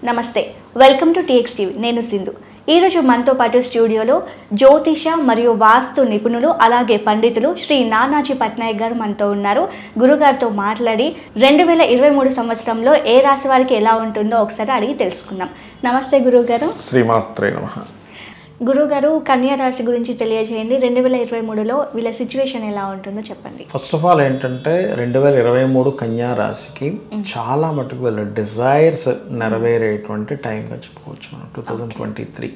నమస్తే welcome to TX TV నేను సింధు ఈరోజు మనతో పాటు స్టూడియోలో జ్యోతిష మరియు వాస్తు నిపుణులు అలాగే పండితులు శ్రీ నానాజీ పట్నాయక్ గారు మనతో ఉన్నారు గురుగారితో మాట్లాడి రెండు వేల ఇరవై మూడు సంవత్సరంలో ఏ రాశి వారికి ఎలా ఉంటుందో ఒకసారి అడిగి తెలుసుకుందాం నమస్తే గురుగారు శ్రీమాత్రే నమ గురుగారు కన్యా రాశి గురించి తెలియజేయండి రెండు వేల ఇరవై మూడులో వీళ్ళ సిచ్యువేషన్ ఎలా ఉంటుందో చెప్పండి ఫస్ట్ ఆఫ్ ఆల్ ఏంటంటే రెండు వేల ఇరవై మూడు కన్యా రాశికి చాలా మటుకు వీళ్ళ డిజైర్స్ నెరవేరేటువంటి టైంగా చెప్పుకోవచ్చు మనం టూ థౌజండ్ ట్వంటీ త్రీ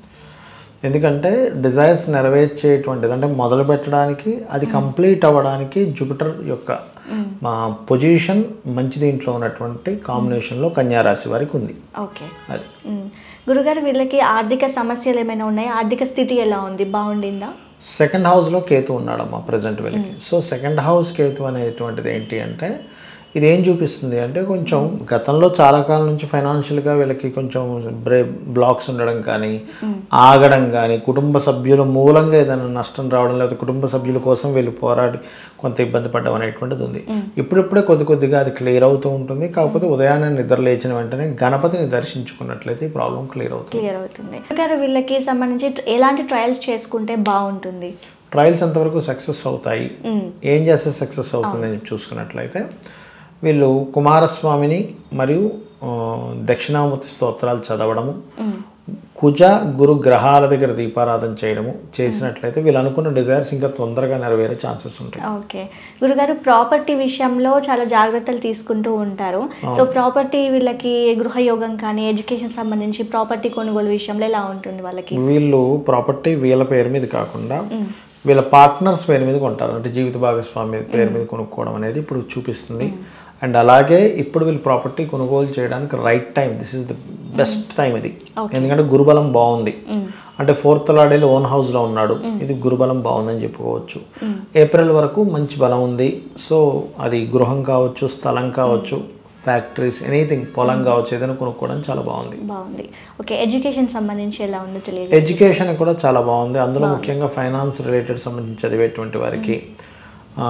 ఎందుకంటే డిజైర్స్ నెరవేర్చేటువంటిది అంటే మొదలు పెట్టడానికి అది కంప్లీట్ అవ్వడానికి జూపిటర్ యొక్క మా పొజిషన్ మంచి దీంట్లో ఉన్నటువంటి కాంబినేషన్లో కన్యా రాశి వారికి ఉంది ఓకే అది మ్. గురుగారు వీళ్ళకి ఆర్థిక సమస్యలు ఏమైనా ఉన్నాయా ఆర్థిక స్థితి ఎలా ఉంది బాగుండిందా సెకండ్ హౌస్లో కేతు ఉన్నాడమ్మా ప్రజెంట్ వీళ్ళకి సో సెకండ్ హౌస్ కేతు అనేటువంటిది ఏంటి అంటే ఇది ఏం చూపిస్తుంది అంటే కొంచెం గతంలో చాలా కాలం నుంచి ఫైనాన్షియల్గా వీళ్ళకి కొంచెం బ్రే బ్లాక్స్ ఉండడం కానీ ఆగడం కానీ కుటుంబ సభ్యుల మూలంగా ఏదైనా నష్టం రావడం లేకపోతే కుటుంబ సభ్యుల కోసం వీళ్ళు పోరాడి కొంత ఇబ్బంది పడడం అనేటువంటిది ఉంది ఇప్పుడిప్పుడే కొద్ది కొద్దిగా అది క్లియర్ అవుతూ ఉంటుంది కాకపోతే ఉదయాన్నే నిద్ర లేచిన వెంటనే గణపతిని దర్శించుకున్నట్లయితే ఈ ప్రాబ్లం క్లియర్ అవుతుంది క్లియర్ అవుతుంది గురుగారు వీళ్ళకి సంబంధించి ఎలాంటి ట్రయల్స్ చేసుకుంటే బాగుంటుంది ట్రయల్స్ ఎంతవరకు సక్సెస్ అవుతాయి మ్. ఏం చేస్తే సక్సెస్ అవుతుంది అని చూసుకున్నట్లయితే వీళ్ళు కుమారస్వామిని మరియు ఆ, దక్షిణామూర్తి స్తోత్రాలు చదవడము కుజ గురు గ్రహాల దగ్గర దీపారాధన చేయడము చేసినట్లయితే వీళ్ళు అనుకున్న డిజైర్స్ ఇంకా తొందరగా నెరవేరే ఛాన్సెస్ ఉంటాయి ఓకే గురుగారు ప్రాపర్టీ విషయంలో చాలా జాగ్రత్తలు తీసుకుంటూ ఉంటారు సో ప్రాపర్టీ వీళ్ళకి గృహయోగం కానీ ఎడ్యుకేషన్ సంబంధించి ప్రాపర్టీ కొనుగోలు విషయంలో ఎలా ఉంటుంది వాళ్ళకి వీళ్ళు ప్రాపర్టీ వీళ్ళ పేరు మీద కాకుండా వీళ్ళ పార్ట్నర్స్ పేరు మీద కొంటారు అంటే జీవిత భాగస్వామి పేరు మీద కొనుక్కోవడం అనేది ఇప్పుడు చూపిస్తుంది అండ్ అలాగే ఇప్పుడు వీళ్ళు ప్రాపర్టీ కొనుగోలు చేయడానికి right time this is the best time ఇది ఎందుకంటే గురుబలం బాగుంది అంటే ఫోర్త్ లాడేలు ఓన్ హౌస్లో ఉన్నాడు ఇది గురుబలం బాగుందని చెప్పుకోవచ్చు ఏప్రిల్ వరకు మంచి బలం ఉంది సో అది గృహం కావచ్చు స్థలం కావచ్చు ఫ్యాక్టరీస్ ఎనీథింగ్ పొలం కావచ్చు ఏదైనా కొనుక్కోవడం చాలా బాగుంది బాగుంది ఓకే ఎడ్యుకేషన్ సంబంధించి ఎలా ఉందో తెలియదు ఎడ్యుకేషన్ కూడా చాలా బాగుంది అందులో ముఖ్యంగా ఫైనాన్స్ రిలేటెడ్ సంబంధించి చదివేటువంటి వారికి ఆ,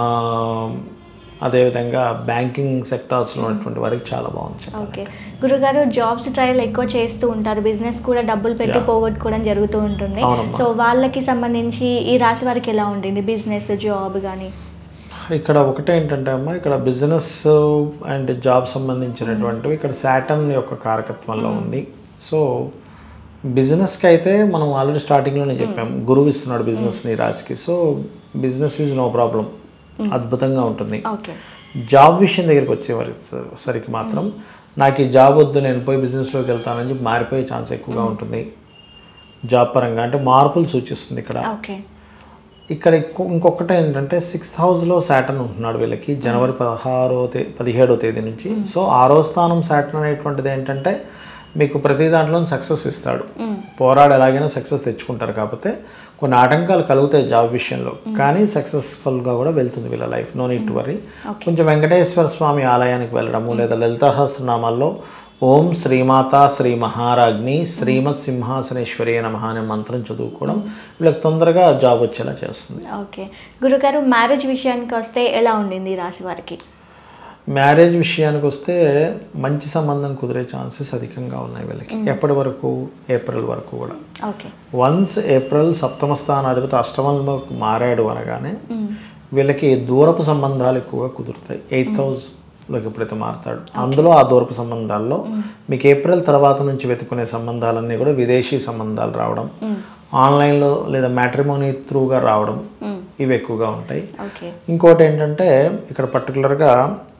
అదేవిధంగా బ్యాంకింగ్ సెక్టార్స్లో ఉన్నటువంటి వారికి చాలా బాగుంది ఓకే గురుగారు జాబ్స్ ట్రయల్ ఎక్కువ చేస్తూ ఉంటారు బిజినెస్ కూడా డబ్బులు పెట్టి పోగొట్టుకోవడం జరుగుతూ ఉంటుంది అవునమ్మా. సో వాళ్ళకి సంబంధించి ఈ రాశి వారికి ఎలా ఉంటుంది బిజినెస్ జాబ్ కానీ ఇక్కడ ఒకటే ఏంటంటే అమ్మ ఇక్కడ బిజినెస్ అండ్ జాబ్ సంబంధించినటువంటివి ఇక్కడ శాటన్ యొక్క కారకత్వంలో ఉంది సో బిజినెస్కి అయితే మనం ఆల్రెడీ స్టార్టింగ్లోనే చెప్పాం గురువు ఇస్తున్నాడు బిజినెస్ని రాశికి so business is no problem అద్భుతంగా ఉంటుంది ఓకే జాబ్ విషయం దగ్గరికి వచ్చేవారి సరికి మాత్రం నాకు ఈ జాబ్ వద్దు నేను పోయి బిజినెస్లోకి వెళ్తానని చెప్పి మారిపోయే ఛాన్స్ ఎక్కువగా ఉంటుంది జాబ్ పరంగా అంటే మార్పులు సూచిస్తుంది ఇక్కడ ఓకే ఇక్కడ ఇంకొ- ఇంకొకటి ఏంటంటే సిక్స్త్ హౌస్లో శాటన్ ఉంటున్నాడు వీళ్ళకి జనవరి పదహారో తే పదిహేడో తేదీ నుంచి సో ఆరో స్థానం శాటన్ అనేటువంటిది ఏంటంటే మీకు ప్రతి దాంట్లో సక్సెస్ ఇస్తాడు పోరాడు ఎలాగైనా సక్సెస్ తెచ్చుకుంటారు కాకపోతే కొన్ని ఆటంకాలు కలుగుతాయి జాబ్ విషయంలో కానీ సక్సెస్ఫుల్గా కూడా వెళ్తుంది వీళ్ళ లైఫ్ నో నీట్ వరీ కొంచెం వెంకటేశ్వర స్వామి ఆలయానికి వెళ్ళడము లేదా లలిత సహస్రనామాల్లో ఓం శ్రీమాత శ్రీ మహారాజ్ని శ్రీమత్ సింహాసనేశ్వరి నమః అనే మంత్రం చదువుకోవడం వీళ్ళకి తొందరగా జాబ్ వచ్చేలా చేస్తుంది ఓకే గురుగారు మ్యారేజ్ విషయానికి వస్తే ఎలా ఉండింది ఈ రాశి వారికి మ్యారేజ్ విషయానికి వస్తే మంచి సంబంధం కుదిరే ఛాన్సెస్ అధికంగా ఉన్నాయి వీళ్ళకి ఎప్పటి వరకు ఏప్రిల్ వరకు కూడా ఓకే వన్స్ ఏప్రిల్ సప్తమ స్థానాధిపతి అష్టమంలో మారాడు అనగానే వీళ్ళకి దూరపు సంబంధాలు ఎక్కువగా కుదురుతాయి ఎయిత్ హౌస్లోకి ఎప్పుడైతే మారుతాడు అందులో ఆ దూరపు సంబంధాల్లో మీకు ఏప్రిల్ తర్వాత నుంచి వెతుకునే సంబంధాలన్నీ కూడా విదేశీ సంబంధాలు రావడం ఆన్లైన్లో లేదా మ్యాట్రిమోనీ త్రూగా రావడం ఇవి ఎక్కువగా ఉంటాయి ఓకే ఇంకోటి ఏంటంటే ఇక్కడ పర్టికులర్గా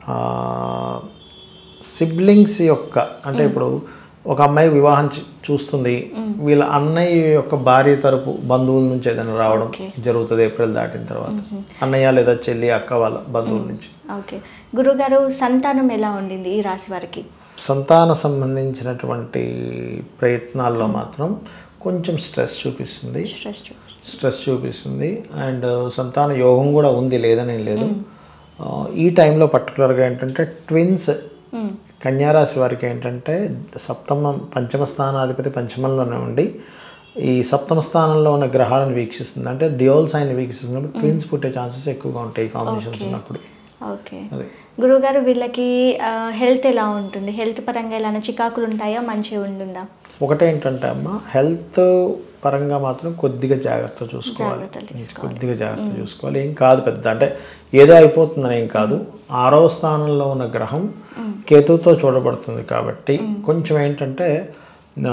సిబ్లింగ్స్ యొక్క అంటే ఇప్పుడు ఒక అమ్మాయి వివాహం చూ- చూస్తుంది వీళ్ళ అన్నయ్య యొక్క భార్య తరపు బంధువుల నుంచి ఏదైనా రావడం జరుగుతుంది ఏప్రిల్ దాటిన తర్వాత అన్నయ్య లేదా చెల్లి అక్క వాళ్ళ బంధువుల నుంచి ఓకే గురుగారు సంతానం ఎలా ఉండింది ఈ రాశి వారికి సంతాన సంబంధించినటువంటి ప్రయత్నాల్లో మాత్రం కొంచెం స్ట్రెస్ చూపిస్తుంది స్ట్రెస్ స్ట్రెస్ చూపిస్తుంది అండ్ సంతాన యోగం కూడా ఉంది లేదని లేదు ఆ, ఈ టైంలో పర్టికులర్గా ఏంటంటే ట్విన్స్ కన్యారాశి వారికి ఏంటంటే సప్తమ పంచమ స్థానాధిపతి పంచమంలోనే ఉండి ఈ సప్తమ స్థానంలో ఉన్న గ్రహాలను వీక్షిస్తుంది అంటే డ్యూయల్ సైన్ వీక్షిస్తున్నప్పుడు ట్విన్స్ పుట్టే ఛాన్సెస్ ఎక్కువగా ఉంటాయి ఈ కాంబినేషన్స్ ఉన్నప్పుడు ఓకే అదే గురువుగారు వీళ్ళకి హెల్త్ ఎలా ఉంటుంది హెల్త్ పరంగా ఎలానే చికాకులు ఉంటాయా మంచిగా ఉంటుందా ఒకటేంటంటే అమ్మ హెల్త్ పరంగా మాత్రం కొద్దిగా జాగ్రత్త చూసుకోవాలి జాగ్రత్తలు కొద్దిగా జాగ్రత్త చూసుకోవాలి ఏం కాదు పెద్ద అంటే ఏదో అయిపోతుందని ఏం కాదు ఆరవ స్థానంలో ఉన్న గ్రహం కేతుతో చూడబడుతుంది కాబట్టి కొంచెం ఏంటంటే ఆ,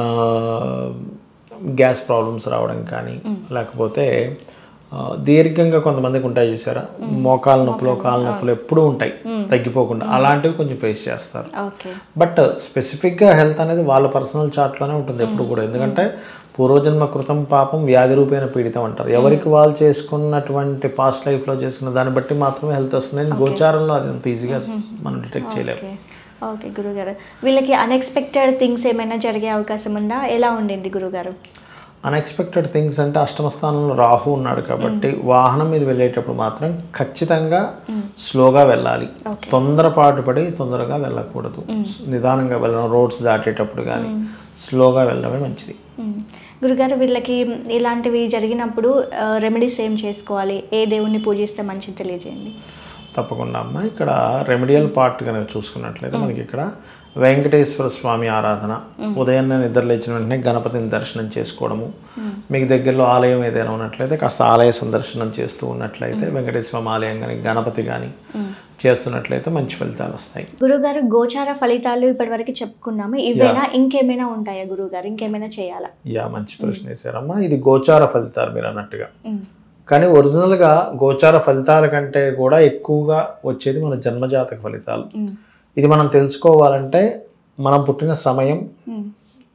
గ్యాస్ ప్రాబ్లమ్స్ రావడం కానీ లేకపోతే ఆ, దీర్ఘంగా కొంతమందికి ఉంటాయి చూసారా మోకాల నొప్పులు కాళ్ళ నొప్పులు ఎప్పుడూ ఉంటాయి తగ్గిపోకుండా అలాంటివి కొంచెం ఫేస్ చేస్తారు ఓకే బట్ స్పెసిఫిక్గా హెల్త్ అనేది వాళ్ళ పర్సనల్ చార్ట్లోనే ఉంటుంది ఎప్పుడు కూడా ఎందుకంటే పూర్వజన్మ కృతం పాపం వ్యాధి రూపేణ పీడితం అంటారు ఎవరికి వాళ్ళు చేసుకున్నటువంటి పాస్ట్ లైఫ్లో చేసుకున్న దాన్ని బట్టి మాత్రమే హెల్త్ వస్తుంది గోచారంలో అది అంత ఈజీగా మనం డిటెక్ట్ చేయలేము ఓకే ఓకే గురుగారు వీళ్ళకి అన్ఎక్స్పెక్టెడ్ థింగ్స్ ఏమైనా జరిగే అవకాశం ఉందా ఎలా ఉండింది గురుగారు అన్ఎక్స్పెక్టెడ్ థింగ్స్ అంటే అష్టమ స్థానంలో రాహు ఉన్నాడు కాబట్టి వాహనం మీద వెళ్ళేటప్పుడు మాత్రం ఖచ్చితంగా స్లోగా వెళ్ళాలి Okay. తొందరపాటు పడి తొందరగా వెళ్ళకూడదు నిదానంగా వెళ్ళడం రోడ్స్ దాటేటప్పుడు కానీ స్లోగా వెళ్ళడమే మంచిది మ్మ్. గురుగారు వీళ్ళకి ఇలాంటివి జరిగినప్పుడు రెమెడీస్ ఏం చేసుకోవాలి ఏ దేవుణ్ణి పూజిస్తే మంచిది తెలియజేయండి తప్పకుండా అమ్మ ఇక్కడ రెమెడియల్ పార్ట్ కనుక చూసుకున్నట్లయితే మనకి ఇక్కడ వెంకటేశ్వర స్వామి ఆరాధన ఉదయాన్నే నిద్ర లేచిన వెంటనే గణపతిని దర్శనం చేసుకోవడము మీకు దగ్గరలో ఆలయం ఏదైనా ఉన్నట్లయితే కాస్త ఆలయ సందర్శనం చేస్తూ ఉన్నట్లయితే వెంకటేశ్వర స్వామి ఆలయం కానీ గణపతి కానీ చేస్తున్నట్లయితే మంచి ఫలితాలు వస్తాయి గురుగారు గోచార ఫలితాలు ఇప్పటివరకు చెప్పుకున్నాము ఇవేనా ఇంకేమైనా ఉంటాయా గురుగారు ఇంకేమైనా చేయాలా యా మంచి ప్రశ్న వేశారమ్మా ఇది గోచార ఫలితాలు మీరు అన్నట్టుగా మ్మ్. కానీ ఒరిజినల్గా గోచార ఫలితాల కంటే కూడా ఎక్కువగా వచ్చేది మన జన్మజాతక ఫలితాలు మ్మ్. ఇది మనం తెలుసుకోవాలంటే మనం పుట్టిన సమయం మ్మ్.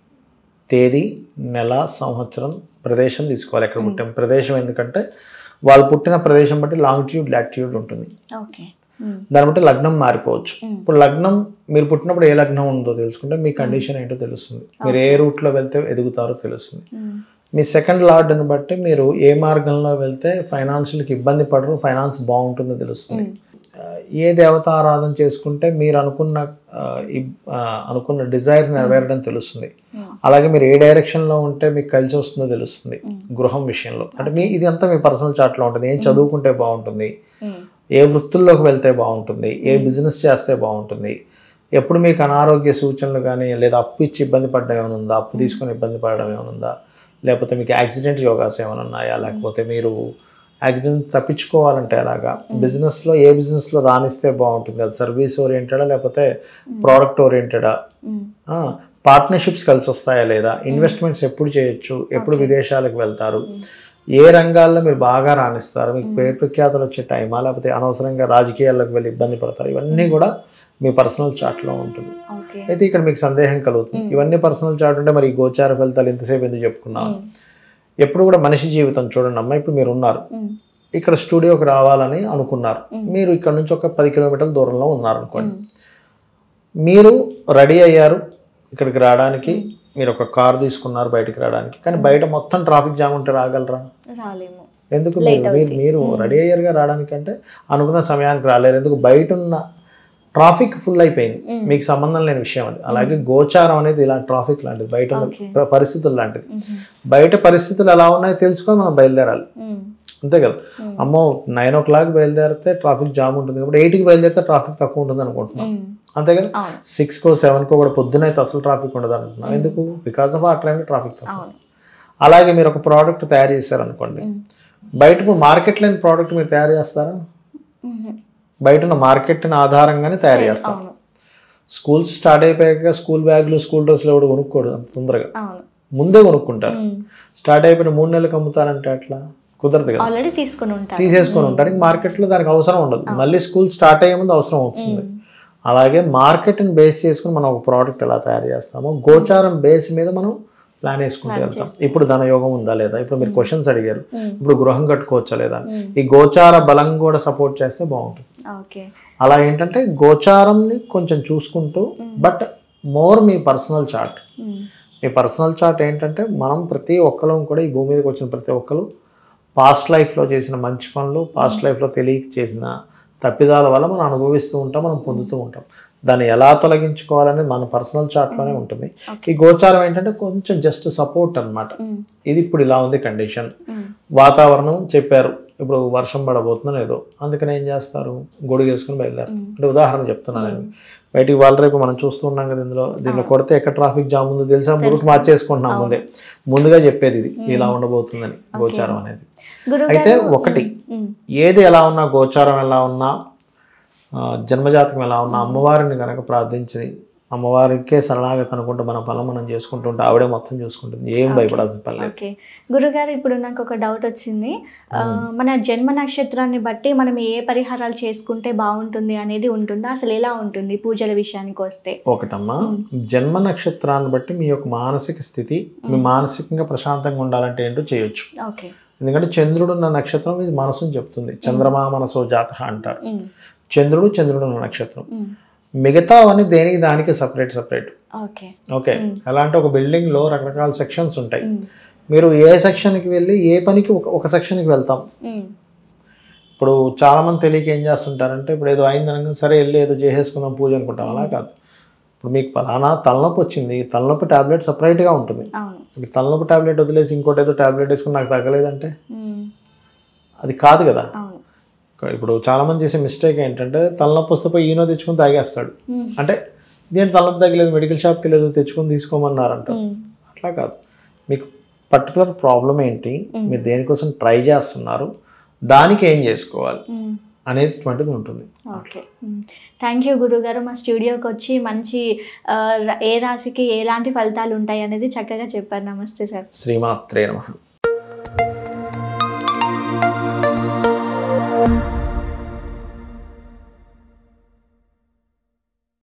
తేదీ నెల సంవత్సరం ప్రదేశం తీసుకోవాలి ఎక్కడ పుట్టాం ప్రదేశం ఎందుకంటే వాళ్ళు పుట్టిన ప్రదేశం బట్టి లాంగిట్యూడ్ లాటిట్యూడ్ ఉంటుంది ఓకే మ్మ్. దాన్ని బట్టి లగ్నం మారిపోవచ్చు మ్మ్. ఇప్పుడు లగ్నం మీరు పుట్టినప్పుడు ఏ లగ్నం ఉందో తెలుసుకుంటే మీ కండిషన్ ఏంటో తెలుస్తుంది మీరు ఏ రూట్లో వెళ్తే ఎదుగుతారో తెలుస్తుంది మ్మ్. మీ సెకండ్ లార్డ్ని బట్టి మీరు ఏ మార్గంలో వెళ్తే ఫైనాన్షియల్కి ఇబ్బంది పడరు ఫైనాన్స్ బాగుంటుందో తెలుస్తుంది ఆ, ఏ దేవత ఆరాధన చేసుకుంటే మీరు అనుకున్న ఆ, ఇబ్- ఆ, అనుకున్న డిజైర్స్ నెరవేరడం తెలుస్తుంది మ్మ్. అలాగే మీరు ఏ డైరెక్షన్లో ఉంటే మీకు కలిసి వస్తుందో తెలుస్తుంది గృహం విషయంలో అంటే మీ ఇది అంతా మీ పర్సనల్ చార్ట్లో ఉంటుంది ఏం చదువుకుంటే బాగుంటుంది మ్మ్. ఏ వృత్తుల్లోకి వెళ్తే బాగుంటుంది ఏ బిజినెస్ చేస్తే బాగుంటుంది ఎప్పుడు మీకు అనారోగ్య సూచనలు కానీ లేదా అప్పు ఇచ్చి ఇబ్బంది పడడం ఏమైనా ఉందా అప్పు తీసుకొని ఇబ్బంది పడడం ఏమైనా ఉందా లేకపోతే మీకు యాక్సిడెంట్ యోగాస్ ఏమైనా ఉన్నాయా లేకపోతే మీరు యాక్సిడెంట్ తప్పించుకోవాలంటే ఎలాగా బిజినెస్లో ఏ బిజినెస్లో రాణిస్తే బాగుంటుంది అది సర్వీస్ ఓరియంటెడా లేకపోతే ప్రోడక్ట్ ఓరియంటెడా మ్మ్. పార్ట్నర్షిప్స్ కలిసి వస్తాయా లేదా ఇన్వెస్ట్మెంట్స్ ఎప్పుడు చేయొచ్చు ఎప్పుడు విదేశాలకు వెళ్తారు ఏ రంగాల్లో మీరు బాగా రాణిస్తారు మీకు పేరు ప్రఖ్యాతలు వచ్చే టైమా లేకపోతే అనవసరంగా రాజకీయాల్లోకి వెళ్ళి ఇబ్బంది పడతారు ఇవన్నీ కూడా మీ పర్సనల్ చార్ట్లో ఉంటుంది ఓకే అయితే ఇక్కడ మీకు సందేహం కలుగుతుంది ఇవన్నీ పర్సనల్ చార్ట్ ఉంటే మరి ఈ గోచార ఫలితాలు ఎంతసేపు ఎందుకు చెప్పుకున్నాం ఎప్పుడు కూడా మనిషి జీవితం చూడండి అమ్మ ఇప్పుడు మీరు ఉన్నారు మ్మ్. ఇక్కడ స్టూడియోకి రావాలని అనుకున్నారు మీరు ఇక్కడ నుంచి ఒక పది కిలోమీటర్ల దూరంలో ఉన్నారు అనుకోండి మీరు రెడీ అయ్యారు ఇక్కడికి రావడానికి మీరు ఒక కార్ తీసుకున్నారు బయటికి రావడానికి కానీ బయట మొత్తం ట్రాఫిక్ జామ్ ఉంటే రాగలరా రాలేము ఎందుకు మీరు మీరు మీరు రెడీ అయ్యారుగా రావడానికి అంటే అనుకున్న సమయానికి రాలేరు ఎందుకు బయట ఉన్న ట్రాఫిక్ ఫుల్ అయిపోయింది మీకు సంబంధం లేని విషయం అది అలాగే గోచారం అనేది ఇలా ట్రాఫిక్ లాంటిది బయట ఉన్న Okay. ప్ర- పరిస్థితులు లాంటిది మ్మ్. బయట పరిస్థితులు ఎలా ఉన్నాయో తెలుసుకొని మనం బయలుదేరాలి మ్మ్. అంతే కదా అమ్మో నైన్ ఓ క్లాక్ బయలుదేరితే ట్రాఫిక్ జామ్ ఉంటుంది కాబట్టి ఎయిట్కి బయలుదేరితే ట్రాఫిక్ తక్కువ ఉంటుంది అనుకుంటున్నాం మ్మ్. అంతే కదా అవును సిక్స్కో సెవెన్కో కూడా పొద్దునైతే అసలు ట్రాఫిక్ ఉండదు అంటున్నాం ఎందుకు బికాస్ ఆఫ్ ఆ టైంలో ట్రాఫిక్ తక్కువ అవును అలాగే మీరు ఒక ప్రోడక్ట్ తయారు చేశారనుకోండి మ్మ్. బయట ఇప్పుడు మార్కెట్ లేని ప్రోడక్ట్ మీరు తయారు చేస్తారా మ్మ్. బయట ఉన్న మార్కెట్ని ఆధారంగానే తయారు చేస్తాం అవును స్కూల్స్ స్టార్ట్ అయిపోయాక స్కూల్ బ్యాగులు స్కూల్ డ్రెస్సులు కూడా కొనుక్కోడు అంత తొందరగా అవును ముందే కొనుక్కుంటారు మ్మ్. స్టార్ట్ అయిపోయిన మూడు నెలలకు అమ్ముతారంటే అట్లా కుదరదు కదా ఆల్రెడీ తీసుకుని ఉంటారు తీసేసుకొని ఉంటారు ఇంక మార్కెట్లో దానికి అవసరం ఉండదు మళ్ళీ స్కూల్ స్టార్ట్ అయ్యే ముందు అవసరం అవుతుంది అలాగే మార్కెట్ని బేస్ చేసుకుని మనం ఒక ప్రోడక్ట్ ఎలా తయారు చేస్తామో గోచారం బేస్ మీద మనం ప్లాన్ వేసుకుంటూ వెళ్తాం ఇప్పుడు ధన యోగం ఉందా లేదా ఇప్పుడు మీరు క్వశ్చన్స్ అడిగారు మ్మ్. ఇప్పుడు గృహం కట్టుకోవచ్చా లేదా మ్మ్. ఈ గోచార బలం కూడా సపోర్ట్ చేస్తే బాగుంటుంది ఓకే అలా ఏంటంటే గోచారంని కొంచెం చూసుకుంటూ బట్ మోర్ మీ పర్సనల్ చార్ట్ మ్మ్. మీ పర్సనల్ చార్ట్ ఏంటంటే మనం ప్రతి ఒక్కరం కూడా ఈ భూమి మీదకి వచ్చిన ప్రతి ఒక్కరు పాస్ట్ లైఫ్లో చేసిన మంచి పనులు పాస్ట్ లైఫ్లో తెలియక చేసిన తప్పిదాల వల్ల మనం అనుభవిస్తూ ఉంటాం మనం పొందుతూ ఉంటాం దాన్ని ఎలా తొలగించుకోవాలనేది మన పర్సనల్ చార్ట్లోనే ఉంటుంది ఈ గోచారం ఏంటంటే కొంచెం జస్ట్ సపోర్ట్ అన్నమాట మ్మ్. ఇది ఇప్పుడు ఇలా ఉంది కండిషన్ మ్మ్. వాతావరణం చెప్పారు ఇప్పుడు వర్షం పడబోతుందని ఏదో అందుకని ఏం చేస్తారు గొడుగు వేసుకుని బయలుదేరు అంటే ఉదాహరణ చెప్తున్నాను నేను బయటికి వాళ్ళ రేపు మనం చూస్తూ ఉన్నాం కదా ఇందులో దీనిలో కొడితే ఎక్కడ ట్రాఫిక్ జామ్ ఉందో తెలుసా మురుకు మార్చేసుకుంటున్నాం ముందే ముందుగా చెప్పేది ఇది ఇలా ఉండబోతుందని గోచారం అనేది గురువు అయితే ఒకటి ఏది ఎలా ఉన్నా గోచారం ఎలా ఉన్నా ఆ, జన్మజాతకం ఎలా ఉన్నా అమ్మవారిని కనుక ప్రార్థించి అమ్మవారికే శరణాగతి అనుకుంటూ మన పనులు మనం చేసుకుంటుంటే ఆవిడే మొత్తం చూసుకుంటుంది ఏం భయపడాల్సిన పని లేదు ఓకే గురుగారు ఇప్పుడు నాకు ఒక డౌట్ వచ్చింది ఆ, మన జన్మ నక్షత్రాన్ని బట్టి మనం ఏ పరిహారాలు చేసుకుంటే బాగుంటుంది అనేది ఉంటుందా అసలు ఎలా ఉంటుంది పూజల విషయానికి వస్తే ఒకటమ్మా జన్మ నక్షత్రాన్ని బట్టి మీ యొక్క మానసిక స్థితి మీ మానసికంగా ప్రశాంతంగా ఉండాలంటే ఏంటో చేయొచ్చు ఓకే ఎందుకంటే చంద్రుడు ఉన్న నక్షత్రం ఇది మనసుని చెప్తుంది చంద్రమా మనసో జాత అంటారు ఉమ్, చంద్రుడు చంద్రుడు ఉన్న నక్షత్రం ఉమ్, మిగతావన్నీ దేనికి దానికి సపరేట్ సపరేట్ ఓకే ఓకే ఎలా అంటే ఒక బిల్డింగ్లో రకరకాల సెక్షన్స్ ఉంటాయి ఉమ్, మీరు ఏ సెక్షన్కి వెళ్ళి ఏ పనికి ఒక ఒక సెక్షన్కి వెళ్తాం ఉమ్, ఇప్పుడు చాలామంది తెలియక ఏం చేస్తుంటారంటే ఇప్పుడు ఏదో అయిందనగా సరే వెళ్ళి ఏదో చేసేసుకుందాం పూజ అనుకుంటాం అలా కాదు ఇప్పుడు మీకు పలానా తలనొప్పి వచ్చింది తలనొప్పి టాబ్లెట్ సపరేట్గా ఉంటుంది అవును ఇప్పుడు తలనొప్పి టాబ్లెట్ వదిలేసి ఇంకోటి ఏదో టాబ్లెట్ వేసుకుని నాకు తగ్గలేదంటే ఉమ్, అది కాదు కదా అవును ఇప్పుడు చాలామంది చేసే మిస్టేక్ ఏంటంటే తలనొప్పి వస్తే పోయి ఈనో తెచ్చుకొని తాగేస్తాడు ఉమ్, అంటే దేని తలనొప్పి తగ్గలేదు మెడికల్ షాప్కి లేదు తెచ్చుకొని తీసుకోమన్నారంట ఉమ్, అట్లా కాదు మీకు పర్టికులర్ ప్రాబ్లం ఏంటి మీరు దేనికోసం ట్రై చేస్తున్నారు దానికి ఏం చేసుకోవాలి ఉమ్. అనేటువంటిది ఉంటుంది ఓకే థ్యాంక్ యూ గురుగారు మా స్టూడియోకి వచ్చి మంచి ఆ, ర- ఏ రాశికి ఎలాంటి ఫలితాలు ఉంటాయి అనేది చక్కగా చెప్పారు నమస్తే సార్ శ్రీమాత్రే నమః